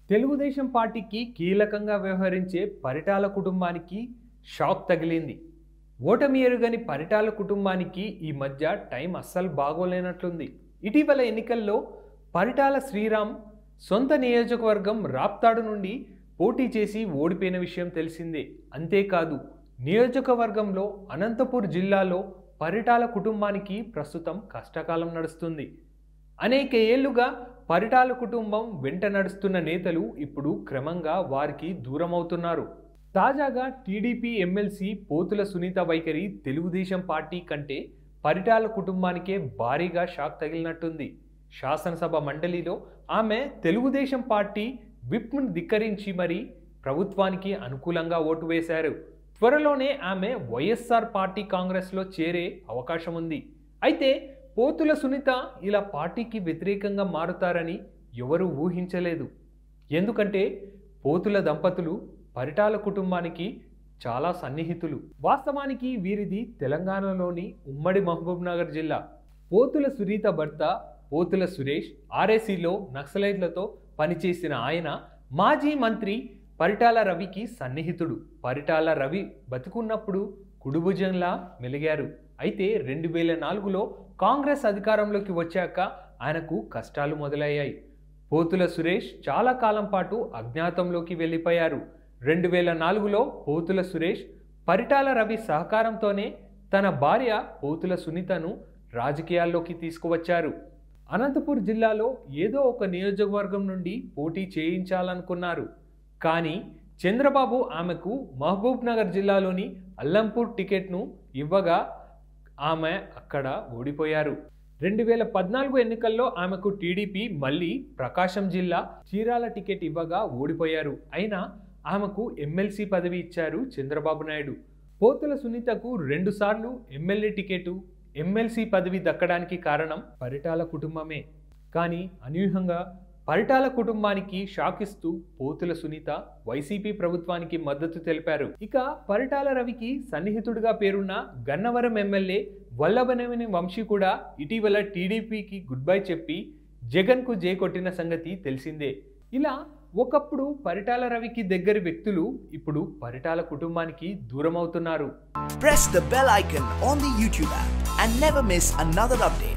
తెలుగుదేశం పార్టీకి కీలకంగా వ్యవహరించే పరిటాల కుటుంబానికి షాక్ తగిలింది ఓటమి ఎరుగని పరిటాల కుటుంబానికి ఈ మధ్య టైం అస్సలు బాగోలేనట్లుంది ఇటీవల ఎన్నికల్లో పరిటాల శ్రీరామ్ సొంత నియోజకవర్గం రాప్తాడు నుండి పోటీ చేసి ఓడిపోయిన విషయం తెలిసిందే అంతేకాదు నియోజకవర్గంలో అనంతపూర్ జిల్లాలో పరిటాల కుటుంబానికి ప్రస్తుతం కష్టకాలం నడుస్తుంది అనేక ఏళ్లుగా పరిటాల కుటుంబం వెంట నడుస్తున్న నేతలు ఇప్పుడు క్రమంగా వారికి దూరమవుతున్నారు తాజాగా టీడీపీ ఎమ్మెల్సీ పోతుల సునీత వైఖరి తెలుగుదేశం పార్టీ కంటే పరిటాల కుటుంబానికే భారీగా షాక్ తగిలినట్టుంది శాసనసభ మండలిలో ఆమె తెలుగుదేశం పార్టీ విప్ను ధిక్కరించి మరీ ప్రభుత్వానికి అనుకూలంగా ఓటు వేశారు త్వరలోనే ఆమె వైఎస్ఆర్ పార్టీ కాంగ్రెస్లో చేరే అవకాశం ఉంది అయితే పోతుల సునీత ఇలా పార్టీకి వ్యతిరేకంగా మారుతారని ఎవరూ ఊహించలేదు ఎందుకంటే పోతుల దంపతులు పరిటాల కుటుంబానికి చాలా సన్నిహితులు వాస్తవానికి వీరిది తెలంగాణలోని ఉమ్మడి మహబూబ్ నగర్ జిల్లా పోతుల సునీత భర్త పోతుల సురేష్ ఆర్ఏసీలో నక్సలైట్లతో పనిచేసిన ఆయన మాజీ మంత్రి పరిటాల రవికి సన్నిహితుడు పరిటాల రవి బతుకున్నప్పుడు కుడుభుజంలా మెలిగారు అయితే రెండు వేల నాలుగులో కాంగ్రెస్ అధికారంలోకి వచ్చాక ఆయనకు కష్టాలు మొదలయ్యాయి పోతుల సురేష్ చాలా కాలం పాటు అజ్ఞాతంలోకి వెళ్ళిపోయారు రెండు వేల నాలుగులో పోతుల సురేష్ పరిటాల రవి సహకారంతోనే తన భార్య పోతుల సునీతను రాజకీయాల్లోకి తీసుకువచ్చారు అనంతపూర్ జిల్లాలో ఏదో ఒక నియోజకవర్గం నుండి పోటీ చేయించాలనుకున్నారు కానీ చంద్రబాబు ఆమెకు మహబూబ్ నగర్ జిల్లాలోని అల్లంపూర్ టికెట్ను ఇవ్వగా ఆమె అక్కడ ఓడిపోయారు రెండు వేల పద్నాలుగు ఎన్నికల్లో ఆమెకు టీడీపీ మళ్ళీ ప్రకాశం జిల్లా చీరాల టికెట్ ఇవ్వగా ఓడిపోయారు అయినా ఆమెకు ఎమ్మెల్సీ పదవి ఇచ్చారు చంద్రబాబు నాయుడు పోతుల సునీతకు రెండుసార్లు ఎమ్మెల్యే టికెట్ ఎమ్మెల్సీ పదవి దక్కడానికి కారణం పరిటాల కుటుంబమే కానీ అనూహ్యంగా పరిటాల కుటుంబానికి షాక్ ఇస్తూ పోతుల సునీత వైసీపీ ప్రభుత్వానికి మద్దతు తెలిపారు ఇక పరిటాల రవికి సన్నిహితుడిగా పేరున్న గన్నవరం ఎమ్మెల్యే వల్లభనేని వంశీ కూడా ఇటీవల టీడీపీకి గుడ్ బై చెప్పి జగన్కు జే కొట్టిన సంగతి తెలిసిందే ఇలా ఒకప్పుడు పరిటాల రవికి దగ్గరి వ్యక్తులు ఇప్పుడు పరిటాల కుటుంబానికి దూరమవుతున్నారు Press the bell icon on the YouTube app and never miss another update.